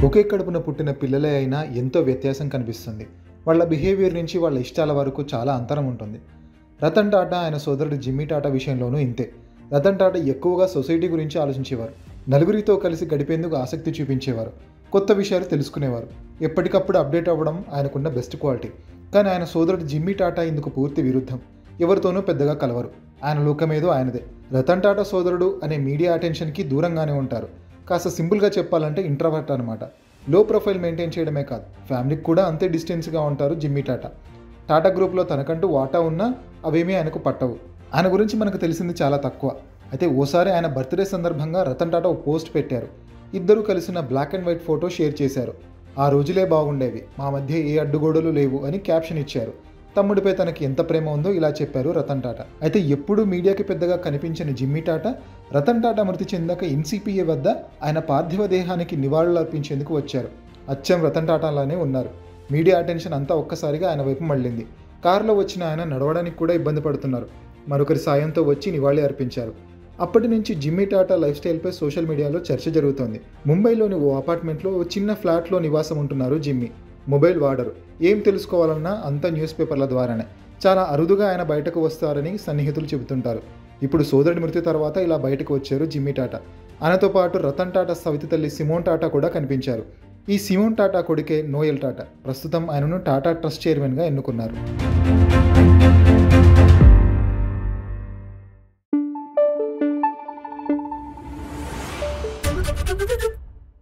ఒకే కడుపున పుట్టిన పిల్లలే అయినా ఎంతో వ్యత్యాసం కనిపిస్తుంది వాళ్ళ బిహేవియర్ నుంచి వాళ్ళ ఇష్టాల వరకు చాలా అంతరం ఉంటుంది రతన్ టాటా ఆయన సోదరుడు జిమ్మీ టాటా విషయంలోనూ ఇంతే రతన్ టాటా ఎక్కువగా సొసైటీ గురించి ఆలోచించేవారు నలుగురితో కలిసి గడిపేందుకు ఆసక్తి చూపించేవారు కొత్త విషయాలు తెలుసుకునేవారు ఎప్పటికప్పుడు అప్డేట్ అవ్వడం ఆయనకున్న బెస్ట్ క్వాలిటీ కానీ ఆయన సోదరుడు జిమ్మీ టాటా ఇందుకు పూర్తి విరుద్ధం ఎవరితోనూ పెద్దగా కలవరు ఆయన లోకమేదో ఆయనదే రతన్ టాటా సోదరుడు అనే మీడియా అటెన్షన్కి దూరంగానే ఉంటారు కాస్త సింపుల్గా చెప్పాలంటే ఇంట్రవర్ట్ అనమాట లో ప్రొఫైల్ మెయింటైన్ చేయడమే కాదు ఫ్యామిలీకి కూడా అంతే డిస్టెన్స్గా ఉంటారు జిమ్మీ టాటా టాటా గ్రూప్లో తనకంటూ వాటా ఉన్నా అవేమీ ఆయనకు పట్టవు ఆయన గురించి మనకు తెలిసింది చాలా తక్కువ అయితే ఓసారి ఆయన బర్త్డే సందర్భంగా రతన్ టాటా ఓ పోస్ట్ పెట్టారు ఇద్దరు కలిసిన black and white photo share చేశారు ఆ రోజులే బాగుండేవి మా మధ్య ఏ అడ్డుగోడలు లేవు అని క్యాప్షన్ ఇచ్చారు తమ్ముడిపై తనకి ఎంత ప్రేమ ఉందో ఇలా చెప్పారు రతన్ టాటా అయితే ఎప్పుడూ మీడియాకి పెద్దగా కనిపించిన జిమ్మీ టాటా రతన్ టాటా మృతి చెందాక ఎన్సీపీఏ వద్ద ఆయన పార్థివ దేహానికి నివాళులు అర్పించేందుకు వచ్చారు అచ్చం రతన్ టాటాలానే ఉన్నారు మీడియా అటెన్షన్ అంతా ఒక్కసారిగా ఆయన వైపు మళ్ళింది కారులో వచ్చిన ఆయన నడవడానికి కూడా ఇబ్బంది పడుతున్నారు మరొకరి సాయంతో వచ్చి నివాళి అర్పించారు అప్పటి నుంచి జిమ్మీ టాటా లైఫ్ స్టైల్పై సోషల్ మీడియాలో చర్చ జరుగుతోంది ముంబైలోని ఓ అపార్ట్మెంట్లో ఓ చిన్న ఫ్లాట్లో నివాసం ఉంటున్నారు జిమ్మీ మొబైల్ వాడరు ఏం తెలుసుకోవాలన్నా అంతా న్యూస్ పేపర్ల ద్వారానే చాలా అరుదుగా ఆయన బయటకు వస్తారని సన్నిహితులు చెబుతుంటారు ఇప్పుడు సోదరుడి మృతి తర్వాత ఇలా బయటకు వచ్చారు జిమ్మీ టాటా ఆయనతో పాటు రతన్ టాటా సవితి తల్లి సిమోన్ టాటా కూడా కనిపించారు ఈ సిమోన్ టాటా కొడుకే నోయల్ టాటా ప్రస్తుతం ఆయనను టాటా ట్రస్ట్ చైర్మన్గా ఎన్నుకున్నారు